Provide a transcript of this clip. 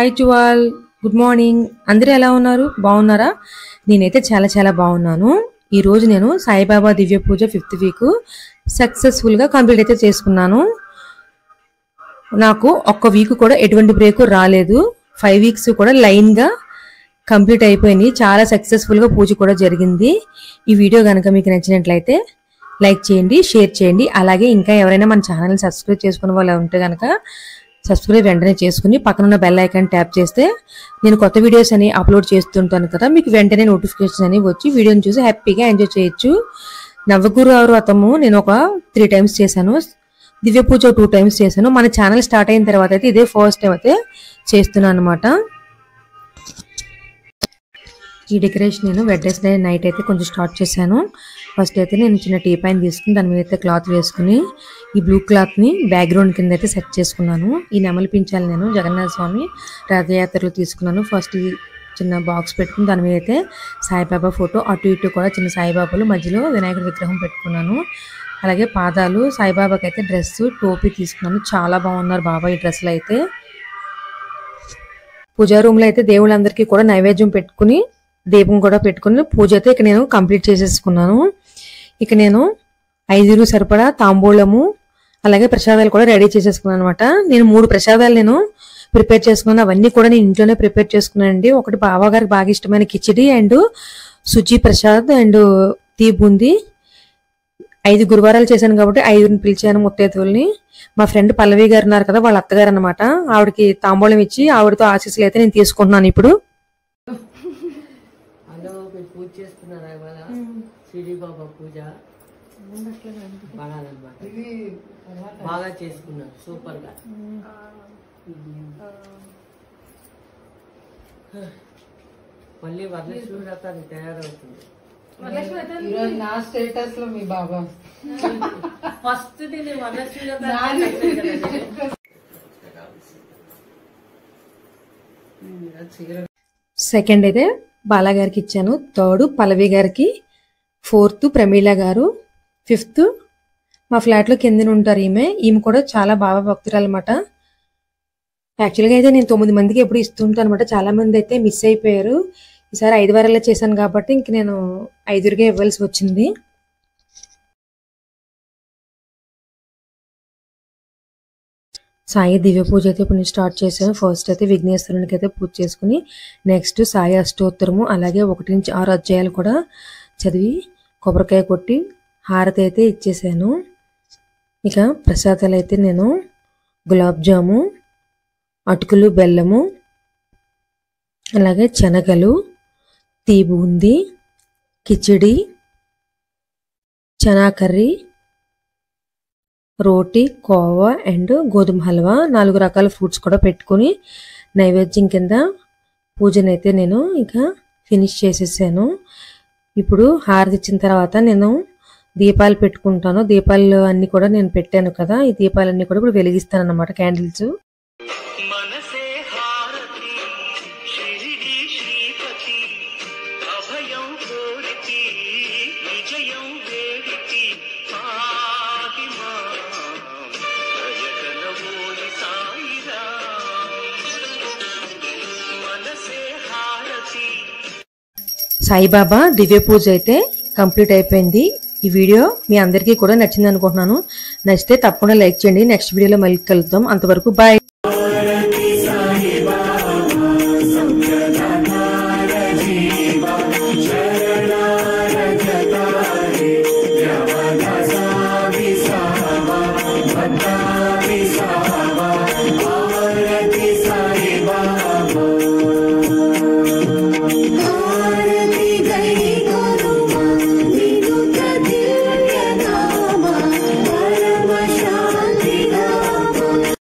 hi to all good morning అందరూ ఎలా ఉన్నారు బాగున్నారా నేనైతే చాలా చాలా బాగున్నాను ఈ రోజు నేను సాయిబాబా దివ్య పూజ ఫిఫ్త్ వీక్ సక్సెస్ఫుల్గా కంప్లీట్ అయితే చేసుకున్నాను నాకు ఒక్క వీక్ కూడా ఎటువంటి బ్రేక్ రాలేదు ఫైవ్ వీక్స్ కూడా లైన్గా కంప్లీట్ అయిపోయింది చాలా సక్సెస్ఫుల్గా పూజ కూడా జరిగింది ఈ వీడియో కనుక మీకు నచ్చినట్లయితే లైక్ చేయండి షేర్ చేయండి అలాగే ఇంకా ఎవరైనా మన ఛానల్ సబ్స్క్రైబ్ చేసుకున్న వాళ్ళు ఉంటే కనుక సబ్స్క్రైబ్ వెంటనే చేసుకుని పక్కనున్న బెల్ ఐకాన్ ట్యాప్ చేస్తే నేను కొత్త వీడియోస్ అని అప్లోడ్ చేస్తుంటాను కదా మీకు వెంటనే నోటిఫికేషన్ అని వచ్చి వీడియోని చూసి హ్యాపీగా ఎంజాయ్ చేయొచ్చు నవగురు వ్రతము నేను ఒక త్రీ టైమ్స్ చేశాను దివ్య పూజ టూ టైమ్స్ చేశాను మన ఛానల్ స్టార్ట్ అయిన తర్వాత అయితే ఇదే ఫస్ట్ టైం అయితే చేస్తున్నాను అనమాట ఈ డెకరేషన్ నేను వెడ్నెస్ డే నైట్ అయితే కొంచెం స్టార్ట్ చేశాను ఫస్ట్ అయితే నేను చిన్న టీ పైన తీసుకుని దాని మీద అయితే క్లాత్ వేసుకుని ఈ బ్లూ క్లాత్ ని బ్యాక్గ్రౌండ్ కింద అయితే సెట్ చేసుకున్నాను ఈ నెమలి పించాలి నేను జగన్నాథ స్వామి రథయాత్రలో తీసుకున్నాను ఫస్ట్ ఈ చిన్న బాక్స్ పెట్టుకుని దాని మీద అయితే సాయిబాబా ఫోటో అటు ఇటు కూడా చిన్న సాయిబాబాలు మధ్యలో వినాయకుడి విగ్రహం పెట్టుకున్నాను అలాగే పాదాలు సాయిబాబాకి అయితే డ్రెస్ టోపీ తీసుకున్నాను చాలా బాగున్నారు బాబా ఈ డ్రెస్సులు అయితే పూజా రూమ్ లో అయితే దేవుళ్ళందరికీ కూడా నైవేద్యం పెట్టుకుని దీపం కూడా పెట్టుకుని పూజ అయితే ఇక నేను కంప్లీట్ చేసేసుకున్నాను ఇక నేను ఐదుగురు సరిపడా తాంబూలము అలాగే ప్రసాదాలు కూడా రెడీ చేసేసుకున్నాను అనమాట నేను మూడు ప్రసాదాలు నేను ప్రిపేర్ చేసుకున్నాను అవన్నీ కూడా నేను ఇంట్లోనే ప్రిపేర్ చేసుకున్నానండి ఒకటి బావా గారికి బాగా ఇష్టమైన కిచిడి అండ్ సుజీ ప్రసాద్ అండ్ తీ బూందీ ఐదు గురువారాలు చేశాను కాబట్టి ఐదుగురిని పిలిచాను ముత్తైదువుల్ని మా ఫ్రెండ్ పల్లవి గారు ఉన్నారు కదా వాళ్ళ అత్తగారు అనమాట ఆవిడకి తాంబూలం ఇచ్చి ఆవిడతో ఆశీస్సులు అయితే నేను తీసుకుంటున్నాను ఇప్పుడు హలో మీరు పూజ చేస్తున్నారా ఇవాళ సిరి బాబా పూజ బాగాలన్నమాట బాగా చేసుకున్నారు సూపర్ గా మళ్ళీ వరలక్ష్మి వ్రతానికి తయారవుతుంది ఈరోజు నా స్టేటస్ లో మీ బాబా ఫస్ట్ నేను వరలక్ష్మి వ్రతానికి సెకండ్ అయితే బాలా గారికి ఇచ్చాను థర్డ్ పల్లవి గారికి ఫోర్త్ ప్రమీల గారు ఫిఫ్త్ మా ఫ్లాట్లో కిందన ఉంటారు ఈమె ఈమె కూడా చాలా బాగా భక్తురాలు అనమాట యాక్చువల్గా అయితే నేను తొమ్మిది మందికి ఎప్పుడు ఇస్తుంటాను అనమాట చాలా మంది అయితే మిస్ అయిపోయారు ఈసారి ఐదు వారాల్లో చేశాను కాబట్టి ఇంక నేను ఐదుగురిగా ఇవ్వాల్సి వచ్చింది సాయి దివ్య పూజ అయితే ఇప్పుడు నేను స్టార్ట్ చేశాను ఫస్ట్ అయితే విఘ్నేశ్వరునికి అయితే పూజ చేసుకుని నెక్స్ట్ సాయి అష్టోత్తరము అలాగే ఒకటి నుంచి ఆరు అధ్యాయాలు కూడా చదివి కొబ్బరికాయ కొట్టి హారతి అయితే ఇచ్చేసాను ఇక ప్రసాదాలు అయితే నేను గులాబ్ జాము అటుకులు బెల్లము అలాగే శనగలు తీ బూందీ కిచిడి చనా కర్రీ రోటీ కోవా అండ్ గోధుమ హల్వా నాలుగు రకాల ఫ్రూట్స్ కూడా పెట్టుకుని నైవేద్యం కింద పూజనైతే నేను ఇక ఫినిష్ చేసేసాను ఇప్పుడు హారతి ఇచ్చిన తర్వాత నేను దీపాలు పెట్టుకుంటాను దీపాలు అన్ని కూడా నేను పెట్టాను కదా ఈ దీపాలన్నీ కూడా ఇప్పుడు వెలిగిస్తాను అనమాట క్యాండిల్స్ మనసే హారతి షిరిడి శ్రీపతి అభయం కోరితి విజయం వేడితి పాహి మాం జయగలవోయి సాయిరా మనసే హారతి సాయిబాబా దివ్య పూజ అయితే కంప్లీట్ అయిపోయింది ఈ వీడియో మీ అందరికీ కూడా నచ్చింది అనుకుంటున్నాను నచ్చితే తప్పకుండా లైక్ చేయండి నెక్స్ట్ వీడియోలో మళ్ళీ కలుద్దాం అంతవరకు బాయ్